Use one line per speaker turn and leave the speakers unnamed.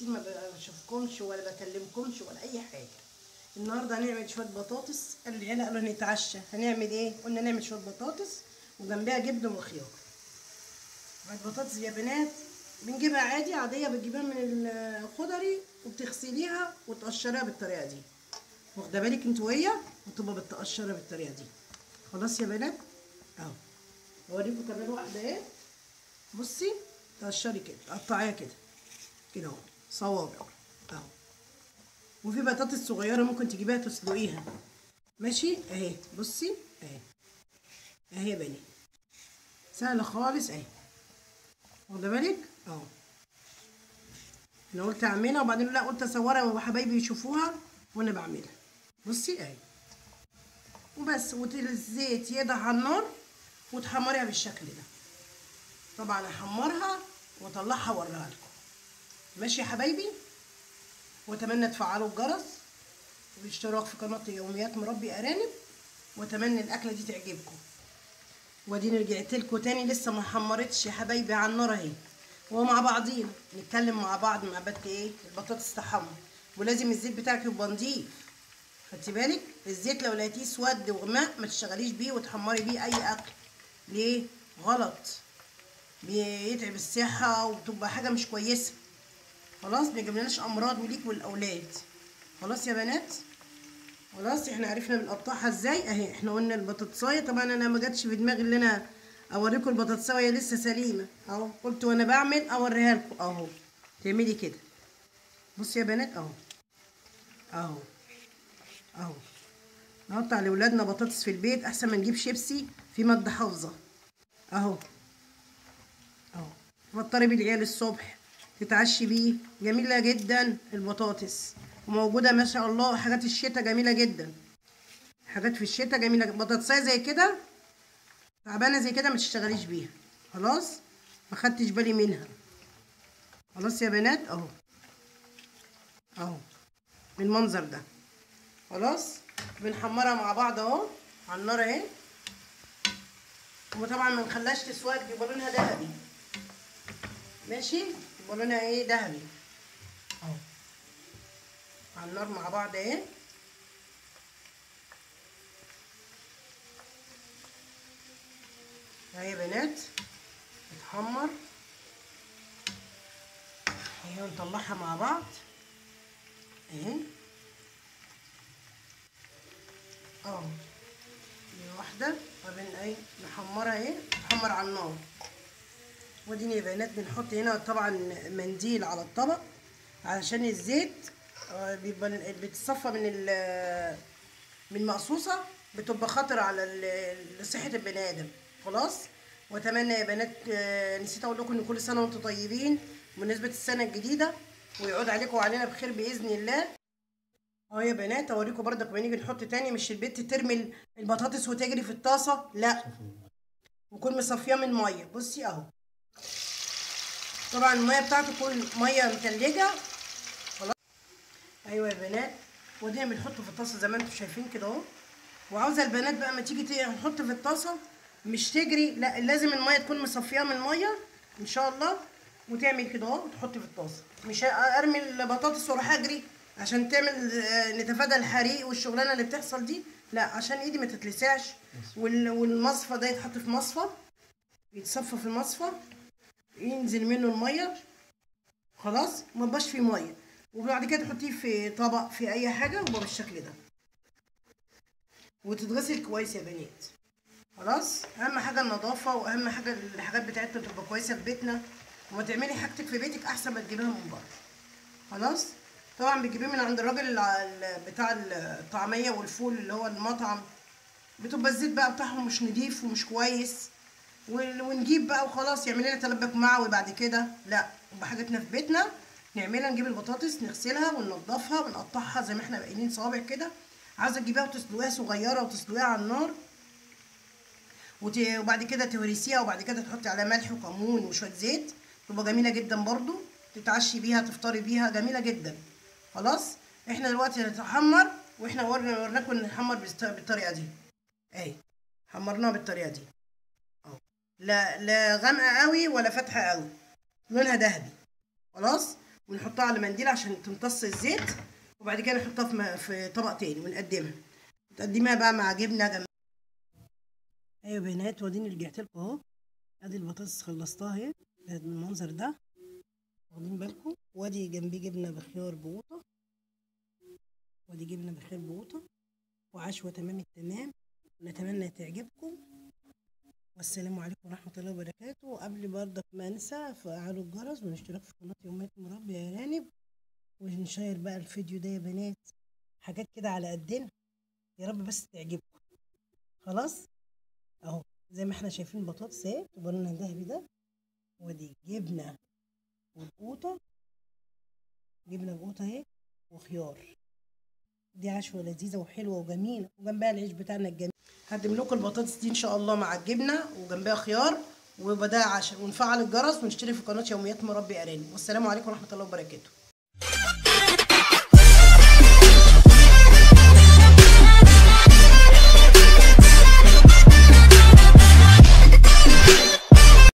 كتير ما بشوفكمش ولا بكلمكمش ولا اي حاجه النهارده هنعمل شويه بطاطس قال العيال قالوا هنتعشى هنعمل ايه قلنا نعمل شويه بطاطس وجنبها جبنه وخيار البطاطس يا بنات بنجيبها عادي عاديه بتجيبها من الخضري وبتغسليها وتقشريها بالطريقه دي واخده بالك انت وهي وتبقى بتقشرها بالطريقه دي خلاص يا بنات اهو اوريكم كمان واحده ايه بصي تقشري كده قطعيها كده كده اهو صوابع اهو وفي بطاطس صغيره ممكن تجيبيها تسلقيها ماشي اهي بصي اهي اهي يا بني سهله خالص اهي واخده بالك اهو انا قلت اعملها وبعدين لا قلت اصورها وحبايبي يشوفوها وانا بعملها بصي اهي وبس والزيت يقدح على النار وتحمريها بالشكل ده طبعا احمرها واطلعها واوريها لكم ماشي يا حبايبي واتمنى تفعلوا الجرس والاشتراك في قناه يوميات مربي ارانب واتمنى الاكله دي تعجبكم واديني رجعت لكم تاني لسه ما حمرتش يا حبايبي على النار اهي ومع بعضينا نتكلم مع بعض مع بت ايه البطاطس تحمر ولازم الزيت بتاعك يبقى نضيف خدتي بالك الزيت لو لقيتيه اسود وغماء ما تشتغليش بيه وتحمري بيه اي اكل ليه غلط بيتعب الصحه وبتبقى حاجه مش كويسه خلاص بيجيبلناش امراض وليك والاولاد خلاص يا بنات خلاص احنا عرفنا بنقطعها ازاي اهي احنا قلنا البطاطسايه طبعا انا ما جاتش في دماغي ان انا اوريكم البطاطسايه لسه سليمه اهو قلت وانا بعمل اوريها لكم اهو تعملي كده بصي يا بنات اهو اهو اهو نقطع لاولادنا بطاطس في البيت احسن ما نجيب شيبسي في ماده حافظه اهو اهو تفطري بالعيال الصبح تتعشي بيه جميله جدا البطاطس وموجوده ما شاء الله حاجات الشتاء جميله جدا حاجات في الشتاء جميله بطاطسايه زي كده تعبانه زي كده ما تشتغليش بيها خلاص ما خدتش بالي منها خلاص يا بنات اهو اهو بالمنظر ده خلاص بنحمرها مع بعض اهو على النار اهي وطبعا ما نخليهاش تسود يبقى لونها ذهبي ماشي يبقى لونها ايه ذهبي اهو على النار مع بعض اهي اهي يا بنات تتحمر اهي ونطلعها مع بعض اهي اهو دي واحدة وبين ايه نحمرها اهي تحمر على النار وديني يا بنات بنحط هنا طبعا منديل على الطبق علشان الزيت آه، بيبقى بتصفى من ال من المقصوصة بتبقى خطر على ال- صحة البني آدم خلاص واتمنى يا بنات آه، نسيت اقول لكم ان كل سنة وانتم طيبين بمناسبة السنة الجديدة ويعود عليكم وعلينا بخير بإذن الله اهو يا بنات اوريكم برضك لما نيجي نحط تاني مش البنت ترمي البطاطس وتجري في الطاسة لا وكون مصفياه من مية بصي اهو طبعا المية بتاعته تكون مية متلجة خلاص ايوه يا بنات ودينا بنحطه في الطاسة زي ما انتم شايفين كده اهو وعاوزة البنات بقى ما تيجي ت- نحط في الطاسة مش تجري لا لازم المية تكون مصفياه من المية ان شاء الله وتعمل كده اهو وتحطي في الطاسة مش ارمي البطاطس واروح اجري عشان تعمل آه، نتفادى الحريق والشغلانه اللي بتحصل دي لا عشان ايدي ما تتلسعش وال- والمصفى ده يتحط في مصفى يتصفى في المصفى ينزل منه الميه خلاص ما يبقاش فيه ميه وبعد كده تحطيه في طبق في اي حاجه ويبقى بالشكل ده وتتغسل كويس يا بنات خلاص اهم حاجه النظافه واهم حاجه الحاجات بتاعتنا تبقى كويسه في بيتنا وما تعملي حاجتك في بيتك احسن ما تجيبيها من بره خلاص طبعا بتجيبيه من عند الراجل الع- ال- بتاع الطعميه والفول اللي هو المطعم بتبقى الزيت بقى بتاعهم مش نضيف ومش كويس ون- ونجيب بقى وخلاص يعمل لنا تلبك معوي بعد كده لا يبقى حاجتنا في بيتنا نعملها نجيب البطاطس نغسلها وننضفها ونقطعها زي ما احنا باقيين صوابع كده عايزه تجيبيها وتسلقيها صغيره وتسلقيها على النار وت... وبعد كده تهرسيها وبعد كده تحطي عليها ملح وكمون وشويه زيت تبقى جميله جدا برضو تتعشي بيها تفطري بيها جميله جدا خلاص احنا دلوقتي هنتحمر واحنا ورنا ورناكم نحمر بالست- بالطريقه دي اهي حمرناها بالطريقه دي اهو لا لا غامقه قوي ولا فاتحه قوي لونها ذهبي خلاص ونحطها على منديل عشان تمتص الزيت وبعد كده نحطها في م- في طبق تاني ونقدمها تقدمها بقى مع جبنه جنب ايوه يا بنات واديني رجعت لكم اهو ادي البطاطس خلصتها اهي بالمنظر ده واخدين بالكم وادي جنبيه جبنه بخيار بقوطه وادي جبنه بخيار بقوطه وعشوه تمام التمام نتمنى تعجبكم والسلام عليكم ورحمة الله وبركاته وقبل برضك ما انسى فعلوا الجرس والاشتراك في قناة يوميات مربي يا رانب ونشير بقى الفيديو ده يا بنات حاجات كده على قدنا يا رب بس تعجبكم خلاص اهو زي ما احنا شايفين بطاطس اهي بالونه الذهبي ده ودي جبنه وبقوطه جبنه بقوطه اهي وخيار دي عشوه لذيذه وحلوه وجميله وجنبها العيش بتاعنا الجميل هقدم لكم البطاطس دي ان شاء الله مع الجبنه وجنبها خيار وبدا عشاء ونفعل الجرس ونشترك في قناه يوميات مربي ارانب والسلام عليكم ورحمه الله وبركاته